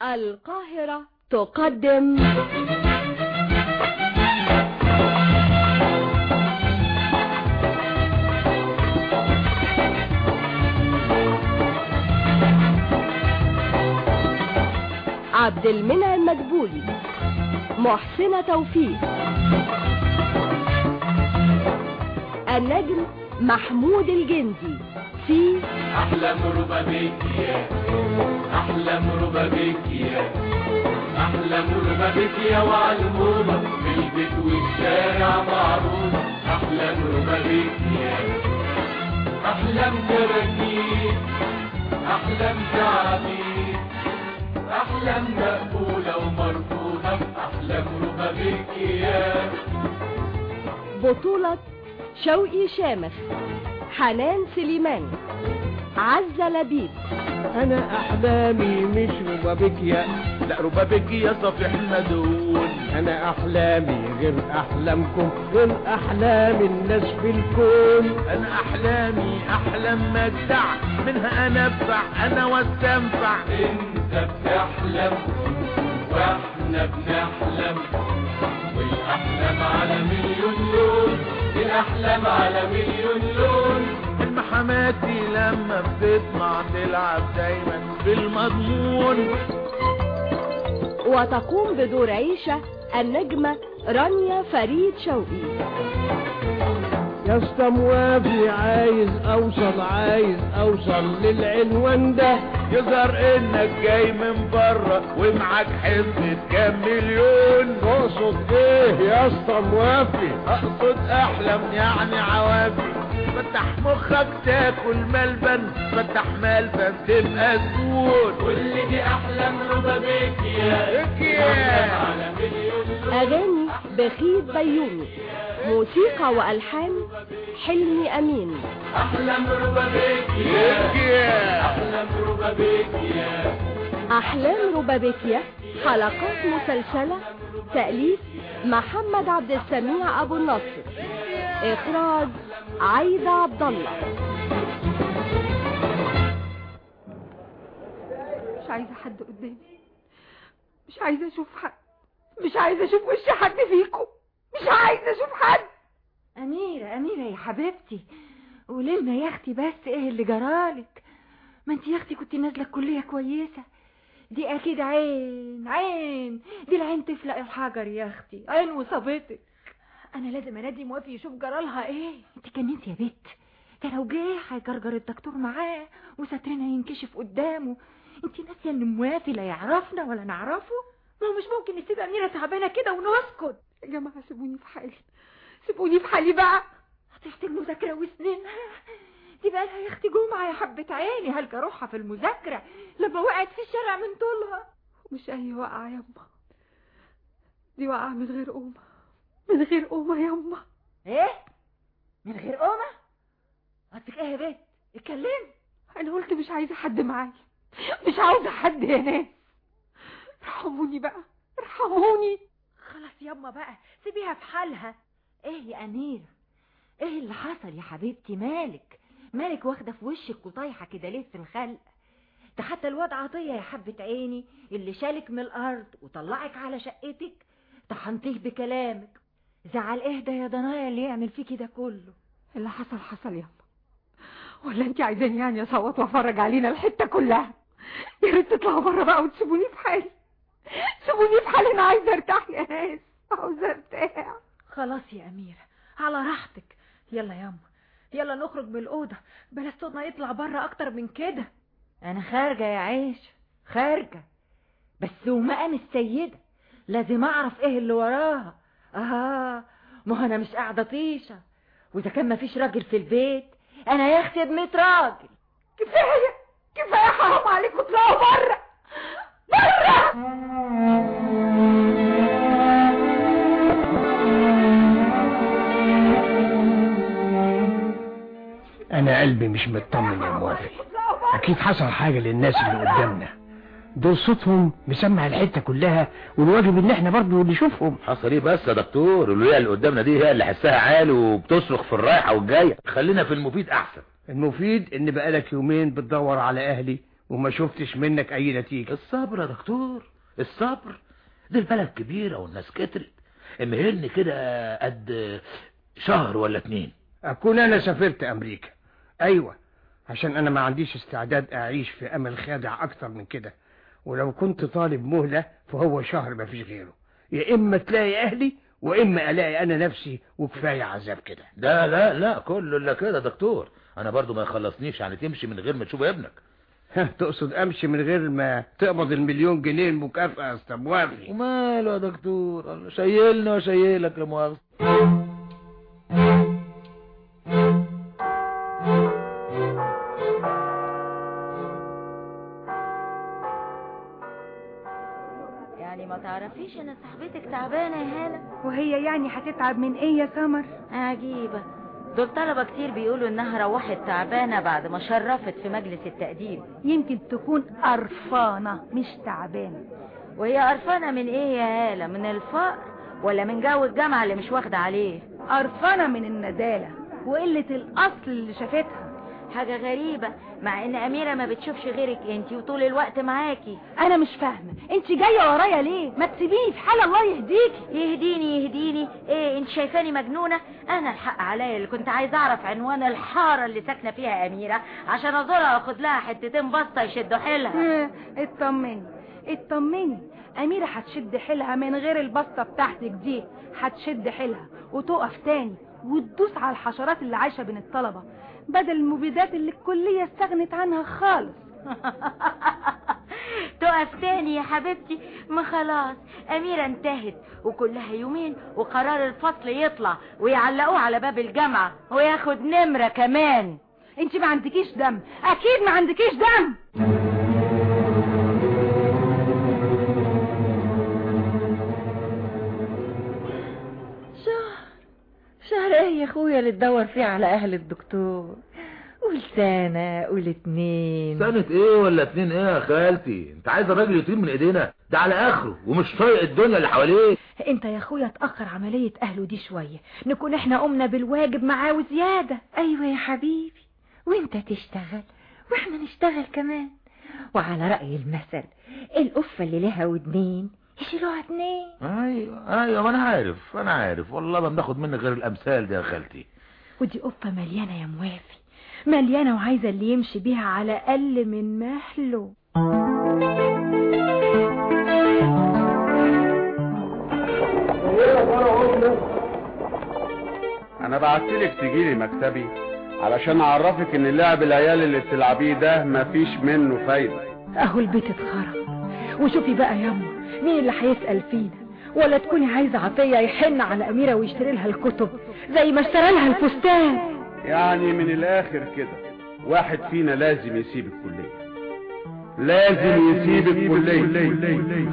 القاهرة تقدم عبد المنعم مدبولي محسنة توفيق النجم محمود الجندي في أحلم ربابيك يا أحلم ربابيك يا أحلم ربابيك يا وعلمومة في البيت والشارع معروفة أحلم ربابيك يا أحلم كراكيب أحلم تعابير أحلم مقبولة ومرفوضة أحلم ربابيك يا بطولة شوقي شامخ حنان سليمان عزة لبيب انا احلامي مش ربابيكيا لا ربابيك يا صفيح مدون انا احلامي غير احلامكم غير احلام الناس في الكون انا احلامي احلام مجدع منها انفع انا واستنفع انت بتحلم واحنا بنحلم والاحلام على مليون لون الاحلام على مليون لون حماتي لما بتطمع تلعب دايما بالمضمون وتقوم بدور عيشة النجمة رانيا فريد شوقي يا اسطى موافي عايز اوصل عايز اوصل للعنوان ده يظهر انك جاي من بره ومعاك حزب كام مليون تقصد ايه يا اسطى موافي اقصد احلم يعني عوافي فتح مخك تاكل ملبن فتح ملبن تبقى زبون كل دي احلام ربابيك يا يا على مليون أغاني بخيت بيومي موسيقى وألحان حلمي أمين احلام ربابيك يا احلام ربابيك يا أحلام ربابيكيا حلقات مسلسلة تأليف محمد عبد السميع أبو النصر إخراج عايدة عبد الله مش عايزة حد قدامي مش عايزة أشوف حد مش عايزة أشوف وش حد فيكم مش عايزة أشوف حد أميرة أميرة يا حبيبتي قوليلنا يا أختي بس إيه اللي جرالك ما أنت يا أختي كنت نازلة الكلية كويسة دي أكيد عين عين دي العين تفلق الحجر يا أختي عين وصابتك أنا لازم أنادي موافي يشوف جرالها إيه أنت كنتي يا بت ده لو جه هيجرجر الدكتور معاه وسترنا ينكشف قدامه أنت ناسية إن موافي لا يعرفنا ولا نعرفه ما هو مش ممكن نسيب أميرة تعبانة كده ونسكت يا جماعة سيبوني في حالي سيبوني في حالي بقى هتحتاج مذاكرة وسنينها دي بقى لها يا اختي جمعة يا حبة عيني هلقى روحها في المذاكرة لما وقعت في الشارع من طولها مش أي وقعة يما دي وقعة من غير قومة من غير قومة يما ايه من غير قومة قصدك ايه يا بنت اتكلمي أنا قلت مش عايزة حد معايا مش عاوزة حد يا ناس ارحموني بقى ارحموني خلاص ياما بقى سيبيها في حالها ايه يا اميرة ايه اللي حصل يا حبيبتي مالك مالك واخدة في وشك وطايحة كده ليه في الخلق ده حتى الواد عطية يا حبة عيني اللي شالك من الارض وطلعك على شقتك طحنتيه بكلامك زعل ايه ده يا ضنايا اللي يعمل فيكي ده كله اللي حصل حصل يما ولا انت عايزاني يعني اصوت وافرج علينا الحتة كلها يا ريت تطلعوا بره بقى وتسيبوني في حالي سيبوني في حالي انا عايزة ارتاح يا ناس عاوزة ارتاح خلاص يا أميرة على راحتك يلا ياما يلا نخرج من الأوضة بلاش صوتنا يطلع بره أكتر من كده أنا خارجة يا عيش خارجة بس ومقام السيدة لازم أعرف إيه اللي وراها آه ما هو أنا مش قاعدة طيشة وإذا كان مفيش راجل في البيت أنا يا أختي بميت راجل كفاية كفاية حرام عليكم اطلعوا بره بره انا قلبي مش مطمن يا موافي اكيد حصل حاجة للناس اللي قدامنا دول صوتهم مسمع الحتة كلها والواجب ان احنا برضو نشوفهم حصل ايه بس يا دكتور الولية اللي قدامنا دي هي اللي حسها عالي وبتصرخ في الرايحة والجاية خلينا في المفيد احسن المفيد ان بقالك يومين بتدور على اهلي وما شفتش منك اي نتيجة الصبر يا دكتور الصبر دي البلد كبيرة والناس كترت امهلني كده قد شهر ولا اتنين اكون انا سافرت امريكا ايوه عشان انا ما عنديش استعداد اعيش في امل خادع اكتر من كده ولو كنت طالب مهلة فهو شهر ما فيش غيره يا اما تلاقي اهلي واما الاقي انا نفسي وكفاية عذاب كده لا لا لا كله الا كده يا دكتور انا برضو ما يخلصنيش يعني تمشي من غير ما تشوف ابنك ها، تقصد امشي من غير ما تقبض المليون جنيه المكافأة يا استاذ موافي وماله يا دكتور الله شايلنا وشايلك لا مؤاخذة يعني ما تعرفيش ان صاحبتك تعبانه يا هاله وهي يعني هتتعب من ايه يا سمر عجيبه دول طلبة كتير بيقولوا انها روحت تعبانة بعد ما شرفت في مجلس التقديم يمكن تكون قرفانة مش تعبانة وهي قرفانة من ايه يا هالة من الفقر ولا من جو الجامعة اللي مش واخدة عليه قرفانة من الندالة وقلة الأصل اللي شافتها حاجة غريبة مع ان اميرة ما بتشوفش غيرك انتي وطول الوقت معاكي أنا مش فاهمة أنت جاية ورايا ليه ما تسيبيني في حال الله يهديكي يهديني يهديني ايه انت شايفاني مجنونة انا الحق عليا اللي كنت عايزة اعرف عنوان الحارة اللي ساكنة فيها اميرة عشان ازورها واخد لها حتتين بسطة يشدوا حيلها ها، اطمني اطمني أميرة هتشد حيلها من غير البسطة بتاعتك دي هتشد حيلها وتقف تاني وتدوس على الحشرات اللي عايشة بين الطلبة بدل المبيدات اللي الكلية استغنت عنها خالص تقف تاني يا حبيبتي ما خلاص أميرة انتهت وكلها يومين وقرار الفصل يطلع ويعلقوه على باب الجامعة وياخد نمرة كمان انت ما عندكيش دم اكيد ما عندكيش دم شهر شهر ايه يا اخويا اللي تدور فيه على اهل الدكتور قول سنة قول اتنين سنة ايه ولا اتنين ايه يا خالتي انت عايز الراجل يطير من ايدينا ده على اخره ومش طايق الدنيا اللي حواليه انت يا اخويا تأخر عملية اهله دي شوية نكون احنا قمنا بالواجب معاه وزيادة ايوه يا حبيبي وانت تشتغل واحنا نشتغل كمان وعلى رأي المثل القفة اللي لها ودنين يشيلوها اتنين ايوه ايوه ما انا عارف انا عارف والله ما بناخد منك غير الامثال دي يا خالتي ودي قفة مليانة يا موافي مليانة وعايزة اللي يمشي بيها على اقل من مهله انا بعتلك تجيلي مكتبي علشان اعرفك ان لعب العيال اللي بتلعبيه ده مفيش منه فايدة اهو البيت اتخرب وشوفي بقى ياما مين اللي هيسأل فينا ولا تكوني عايزة عطية يحن على أميرة ويشتري لها الكتب زي ما اشترى لها الفستان يعني من الاخر كده واحد فينا لازم يسيب الكلية لازم يسيب الكلية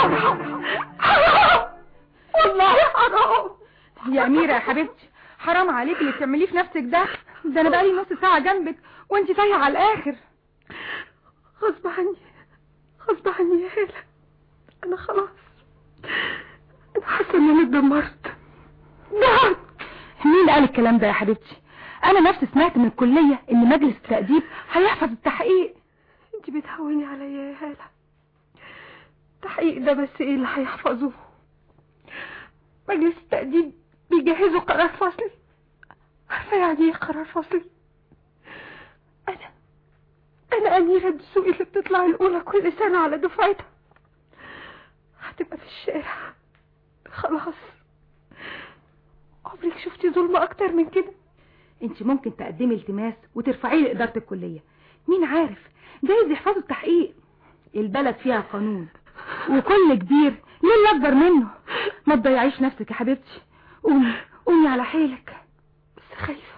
والله حرام يا أميرة يا حبيبتي حرام عليك اللي بتعمليه في نفسك ده ده أنا بقالي نص ساعة جنبك وانت تايهة على الآخر غصب عني غصب عني يا هالة أنا خلاص أنا حاسة إن أنا اتدمرت نعم مين قال الكلام ده يا حبيبتي أنا نفسي سمعت من الكلية إن مجلس التأديب هيحفظ التحقيق انت بتهوني عليا يا هالة التحقيق ده بس ايه اللي هيحفظوه مجلس التأديب بيجهزوا قرار فصلي عارفة يعني ايه قرار فصلي انا انا اميرة الدسوقي اللي بتطلع الاولى كل سنة على دفعتها هتبقى في الشارع خلاص عمرك شفتي ظلم اكتر من كده انت ممكن تقدمي التماس وترفعيه لإدارة الكلية مين عارف جايز يحفظوا التحقيق البلد فيها قانون وكل كبير ليه اللي اكبر منه ما تضيعيش نفسك يا حبيبتي قومي قومي على حيلك بس خايفة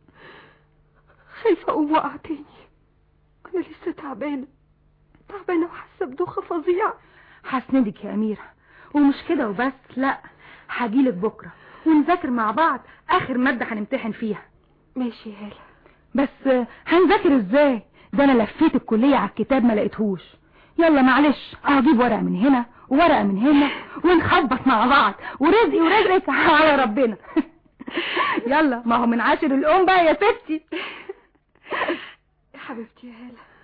خايفة اقوم واقعة تاني انا لسه تعبانة تعبانة وحاسة بدوخة فظيعة هسندك يا أميرة ومش كده وبس لا هجيلك بكرة ونذاكر مع بعض آخر مادة هنمتحن فيها ماشي يا هالة بس هنذاكر ازاي ده انا لفيت الكلية على الكتاب ما لقيتهوش يلا معلش اجيب ورقة من هنا وورقة من هنا ونخبط مع بعض ورزقي ورزقك على ربنا يلا ما هو من عاشر الام بقى يا ستي يا حبيبتي يا هالة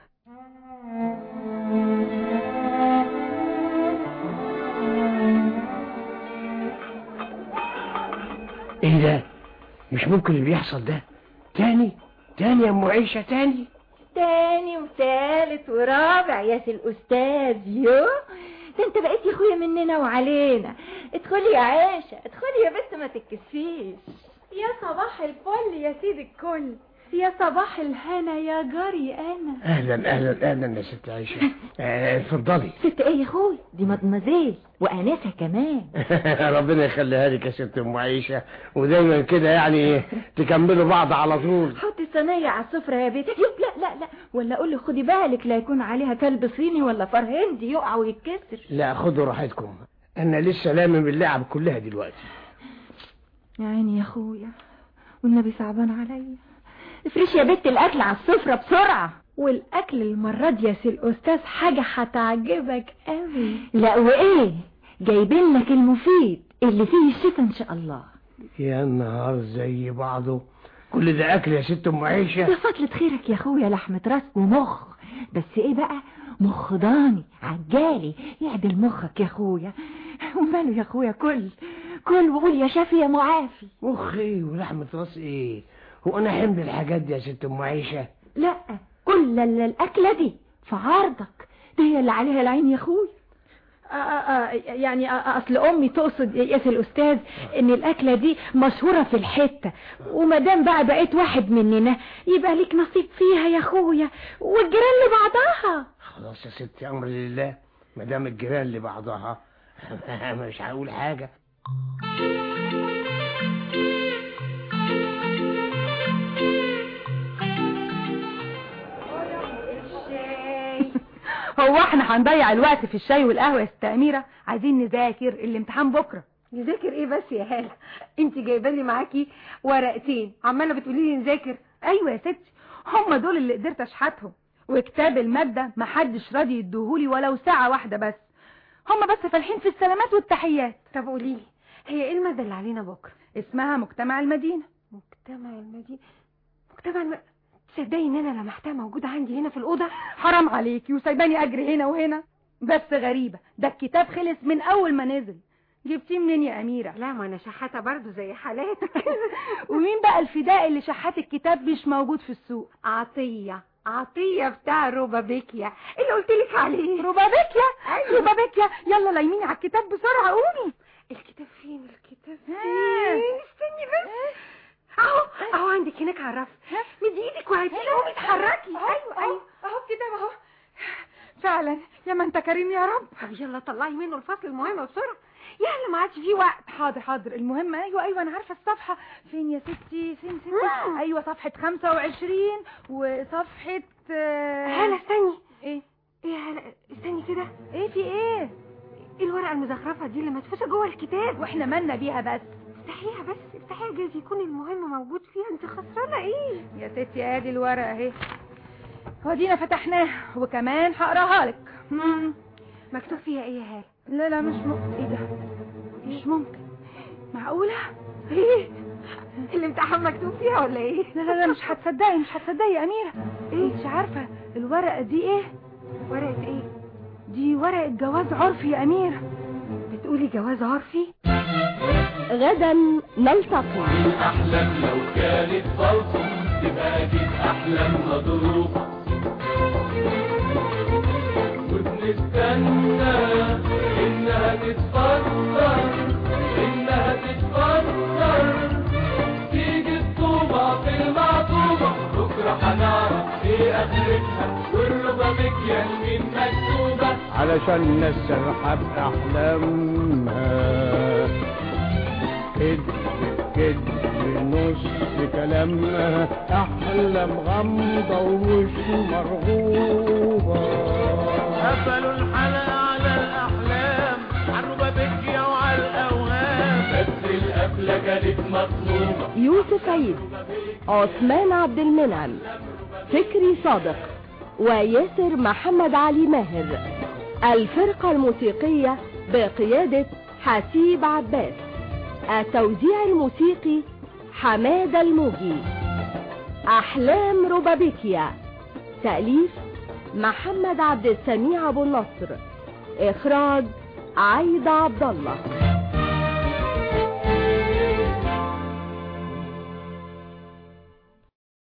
ايه ده مش ممكن اللي بيحصل ده تاني تاني يا ام عيشه تاني تاني وتالت ورابع يا سي الأستاذ يو ده انت بقيت يا اخويا مننا وعلينا ادخلي يا عيشة ادخلي يا بنت ما تتكسفيش يا صباح الفل يا سيد الكل يا صباح الهنا يا جاري انا اهلا اهلا اهلا يا ست عيشه آه، اتفضلي ست ايه يا اخويا دي مدمزيل وانسة كمان ربنا يخليها لك يا ست ام عيشه ودايما كده يعني تكملوا بعض على طول حطي الصينية على السفرة يا بنت يو لا لا لا ولا اقول لك خدي بالك لا يكون عليها كلب صيني ولا فار هندي يقع ويتكسر لا خدوا راحتكم انا لسه لامم اللعب كلها دلوقتي يا عيني يا اخويا والنبي صعبان عليا افرشي يا بنت الاكل على السفرة بسرعة والاكل المرة دي يا سي الاستاذ حاجة هتعجبك قوي لا وايه جايبين لك المفيد اللي فيه الشفا ان شاء الله يا نهار زي بعضه كل ده اكل يا ست ام عيشه يا فضلة خيرك يا اخويا لحمة راس ومخ بس ايه بقى مخ ضاني عجالي يعدل مخك يا اخويا وماله يا اخويا كل كل وقول يا شافي يا معافي مخي ولحمه راس ايه هو انا حمل الحاجات دي يا ست ام عيشه لا كل ال- الاكلة دي في عرضك دي هي اللي عليها العين يا اخويا آه آه يعني آه اصل امي تقصد يا سي الاستاذ ان الاكله دي مشهوره في الحته وما دام بقى بقيت واحد مننا يبقى ليك نصيب فيها يا اخويا والجيران لبعضها خلاص يا ستي امر لله ما دام الجيران لبعضها مش هقول حاجه هو احنا هنضيع الوقت في الشاي والقهوه يا ست اميره عايزين نذاكر الامتحان بكره نذاكر ايه بس يا هاله انت جايبه لي معاكي ورقتين عماله بتقولي لي نذاكر ايوه يا ستي هم دول اللي قدرت اشحتهم وكتاب الماده محدش راضي يديهولي ولو ساعه واحده بس هم بس فالحين في السلامات والتحيات طب قولي لي هي ايه الماده اللي علينا بكره اسمها مجتمع المدينه مجتمع المدينه مجتمع الم... تصدقي ان انا لمحتها موجوده عندي هنا في الاوضه حرام عليكي وسايباني اجري هنا وهنا بس غريبه ده الكتاب خلص من اول ما نزل جبتيه منين يا اميره لا ما انا شحاته برضو زي حالاتك ومين بقى الفداء اللي شحات الكتاب مش موجود في السوق عطيه عطيه بتاع روبابيكيا اللي قلت لك عليه روبابيكيا روبابيكيا يلا لايميني على الكتاب بسرعه قومي الكتاب فين الكتاب ها. فين استني بس اهو اهو عندك هناك على الرف مدي ايدك وهاتي قومي اتحركي ايوه ايوه اهو الكتاب اهو فعلا يا ما انت كريم يا رب طب يلا طلعي منه الفصل المهم بسرعه يلا ما عادش فيه وقت حاضر حاضر المهم ايوه ايوه انا عارفه الصفحه فين يا ستي فين ستي مم. ايوه صفحه 25 وصفحه آه، هلا استني ايه ايه هلا استني كده ايه في ايه ايه الورقه المزخرفه دي اللي مدفوسه جوه الكتاب واحنا مالنا بيها بس افتحيها بس افتحيها جايز يكون المهم موجود فيها انت خسرانه ايه يا ستي ادي الورقه اهي ودينا فتحناها وكمان هقراها لك مم. مكتوب فيها ايه يا هاله لا لا مش ممكن ايه ده مش ممكن معقوله ايه الامتحان مكتوب فيها ولا ايه لا لا لا مش هتصدقي مش هتصدقي يا اميره ايه مش عارفه الورقه دي ايه ورقه ايه دي ورقه جواز عرفي يا اميره بتقولي جواز عرفي غدا نلتقي أحلام لو كانت فلسفة تبقى دي أحلام مضروبة وبنستنى إنها تتفسر إنها تتفسر تيجي الطوبة في المعطوبة بكرة هنعرف إيه آخرتها والربابيكيا لمين مكتوبة علشان نسرح بأحلامها كذب كذب نص كلامها أحلام غامضة ومش مرغوبة قفلوا الحلقة على الأحلام على الربابيكيا وعلى الأوهام بس القفلة كانت مطلوبة يوسف عيد عثمان عبد المنعم فكري صادق وياسر محمد علي ماهر الفرقة الموسيقية بقيادة حسيب عباس التوزيع الموسيقي حماد الموجي أحلام روبابيكيا تأليف محمد عبد السميع ابو النصر اخراج عايدة عبد الله